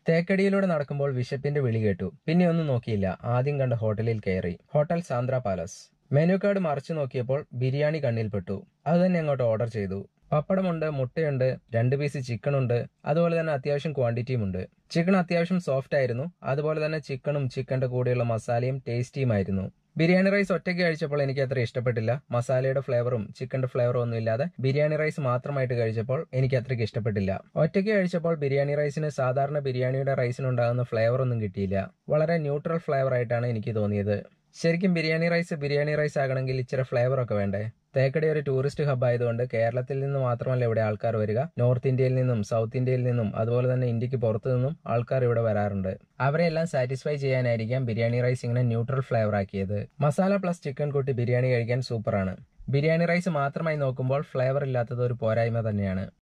തേക്കടിയിലൂടെ നടക്കുമ്പോൾ വിശപ്പിന്റെ വിളി കേട്ടു പിന്നെ ഒന്നും നോക്കിയില്ല ആദ്യം കണ്ട ഹോട്ടലിൽ കയറി hotel Sandra Palace menu card മറിച്ചു നോക്കിയപ്പോൾ ബിരിയാണി കണ്ണിൽപ്പെട്ടു അത് തന്നെ അങ്ങോട്ട് ഓർഡർ ചെയ്തു പപ്പടമുണ്ട് മുട്ടയുണ്ട് രണ്ട് പീസ് ചിക്കൻ ഉണ്ട് അതുപോലെ തന്നെ അത്യാവശ്യം ക്വാണ്ടിറ്റിയും ഉണ്ട് ചിക്കൻ അത്യാവശ്യം സോഫ്റ്റ് ആയിരുന്നു അതുപോലെ തന്നെ ചിക്കനും ചിക്കന്റെ കൂടെയുള്ള മസാലയും ടേസ്റ്റിയുമായിരുന്നു ബിരിയാണി റൈസ് ഒറ്റയ്ക്ക് കഴിച്ചപ്പോൾ എനിക്ക് അത്ര ഇഷ്ടപ്പെട്ടില്ല മസാലയുടെ ഫ്ലേവറും ചിക്കന്റെ ഫ്ലേവറും ഒന്നും ഇല്ലാതെ ബിരിയാണി റൈസ് മാത്രമായിട്ട് കഴിച്ചപ്പോൾ എനിക്ക് അത്രയ്ക്ക് ഇഷ്ടപ്പെട്ടില്ല ഒറ്റയ്ക്ക് കഴിച്ചപ്പോൾ ബിരിയാണി റൈസിന് സാധാരണ ബിരിയാണിയുടെ റൈസിനുണ്ടാകുന്ന ഫ്ലേവർ ഒന്നും കിട്ടിയില്ല വളരെ ന്യൂട്രൽ ഫ്ലേവർ ആയിട്ടാണ് എനിക്ക് തോന്നിയത് ശരിക്കും ബിരിയാണി റൈസ് ബിരിയാണി റൈസ് ആകണമെങ്കിൽ ഇച്ചിരി ഫ്ലേവർ ഒക്കെ വേണ്ടേ തേക്കടി ഒരു ടൂറിസ്റ്റ് ഹബ് ആയതുകൊണ്ട് കേരളത്തിൽ നിന്ന് മാത്രമല്ല ഇവിടെ ആൾക്കാർ വരിക നോർത്ത് ഇന്ത്യയിൽ നിന്നും സൗത്ത് ഇന്ത്യയിൽ നിന്നും അതുപോലെ തന്നെ ഇന്ത്യക്ക് പുറത്തു നിന്നും ആൾക്കാർ ഇവിടെ വരാറുണ്ട് അവരെല്ലാം സാറ്റിസ്ഫൈ ചെയ്യാനായിരിക്കാം ബിരിയാണി റൈസ് ഇങ്ങനെ ന്യൂട്രൽ ഫ്ലേവർ ആക്കിയത് മസാല പ്ലസ് ചിക്കൻ കൂട്ടി ബിരിയാണി കഴിക്കാൻ സൂപ്പറാണ് ബിരിയാണി റൈസ് മാത്രമായി നോക്കുമ്പോൾ ഫ്ലേവർ ഇല്ലാത്തത് ഒരു പോരായ്മ തന്നെയാണ്